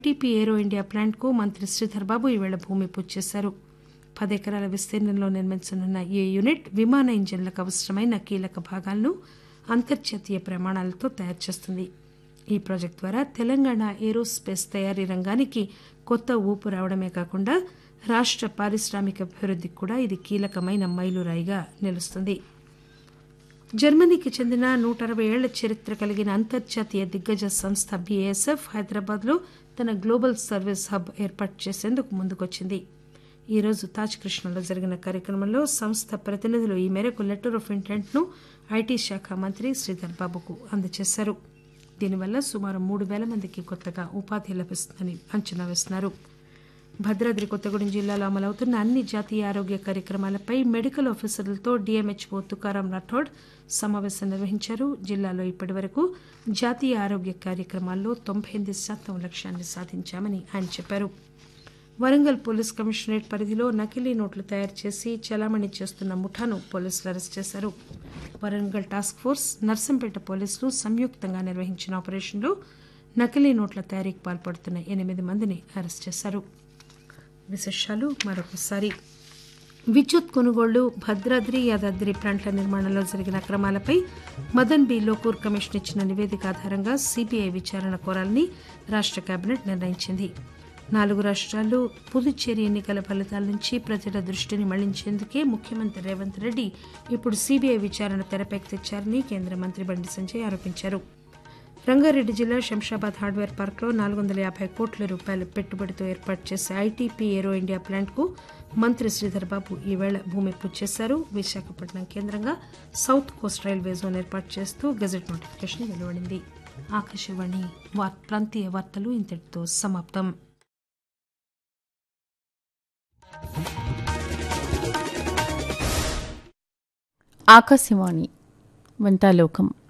TP ఏరో India ప్లాంట్కు మంత్రి శ్రీధర్ బాబు ఈవేళ భూమి పూజ చేశారు పదెకరాల విస్తీర్ణంలో నిర్మించనున్న ఈ యూనిట్ విమాన ఇంజిన్లకు అవసరమైన కీలక భాగాలను అంతర్జాతీయ ప్రమాణాలతో తయారు చేస్తుంది ఈ ప్రాజెక్టు ద్వారా తెలంగాణ ఏరోస్పేస్ తయారీ రంగానికి కొత్త ఊపు రావడమే కాకుండా రాష్ట పారిశ్రామిక అభివృద్ధికి కూడా ఇది కీలకమైన మైలురాయిగా నిలుస్తుంది జర్మనీకి చెందిన నూట అరవై ఏళ్ల చరిత్ర కలిగిన అంతర్జాతీయ దిగ్గజ సంస్థ బీఏఎస్ఎఫ్ హైదరాబాద్లో తన గ్లోబల్ సర్వీస్ హబ్ ఏర్పాటు చేసేందుకు ముందుకొచ్చింది ఈ రోజు తాజ్ కృష్ణలో జరిగిన కార్యక్రమంలో సంస్థ ప్రతినిధులు ఈ మేరకు లెటర్ ఆఫ్ ఇంటెంట్ను ఐటీ శాఖ మంత్రి శ్రీధర్ బాబుకు అందజేశారు దీనివల్ల సుమారు మూడు పేల మందికి కొత్తగా ఉపాధి లభిస్తుందని అంచనా వేస్తున్నారు భద్రాద్రి కొత్తగూడెం జిల్లాలో అమలవుతున్న అన్ని జాతీయ ఆరోగ్య కార్యక్రమాలపై మెడికల్ ఆఫీసర్లతో డీఎంహెచ్ఓ తుకారాం రాఠోడ్ సమావేశం నిర్వహించారు జిల్లాలో ఇప్పటి వరకు జాతీయ ఆరోగ్య కార్యక్రమాల్లో తొంభై ఎనిమిది శాతం లక్ష్యాన్ని సాధించామని ఆయన చెప్పారు వరంగల్ పోలీస్ కమిషనరేట్ పరిధిలో నకిలీ నోట్లు తయారు చేసి చలామణి చేస్తున్న ముఠాను పోలీసులు అరెస్ట్ చేశారు వరంగల్ టాస్క్ ఫోర్స్ నర్సంపేట పోలీసులు సంయుక్తంగా నిర్వహించిన ఆపరేషన్లో నకిలీ నోట్ల తయారీకి పాల్పడుతున్న ఎనిమిది మందిని అరెస్ట్ చేశారు విశేషాలు మరొకసారి విద్యుత్ కొనుగోళ్లు భద్రాద్రి యాదాద్రి ప్లాంట్ల నిర్మాణంలో జరిగిన అక్రమాలపై మదన్ బి లోకూర్ కమిషన్ ఇచ్చిన నివేదిక ఆధారంగా సిబిఐ విచారణ కోరాలని రాష్ట కేబినెట్ నిర్ణయించింది నాలుగు రాష్ట్రాలు పుదుచ్చేరి ఎన్నికల ఫలితాల నుంచి ప్రజల దృష్టిని మళ్లించేందుకే ముఖ్యమంత్రి రేవంత్ రెడ్డి ఇప్పుడు సిబిఐ విచారణ తెరపైకి తెచ్చారని కేంద్ర మంత్రి బండి సంజయ్ ఆరోపించారు రంగారెడ్డి జిల్లా శంషాబాద్ హార్డ్వేర్ పార్క్లో నాలుగు వందల యాభై కోట్ల రూపాయల పెట్టుబడితో ఏర్పాటు చేసే ఐటీపీ ఏరో ఇండియా ప్లాంట్కు మంత్రి శ్రీధర్ బాబు ఈవేళ భూమి పూజ చేశారు విశాఖపట్నం కేంద్రంగా సౌత్ కోస్ట్ రైల్వే జోన్ ఏర్పాటు చేస్తూ గెజెట్ నోటిఫికేషన్ వెలువడింది ఆకాశవాణి వార్- ప్రాంతీయ వార్తలు ఇంతటితో సమాప్తం ఆకాశవాణి వంటాలోకం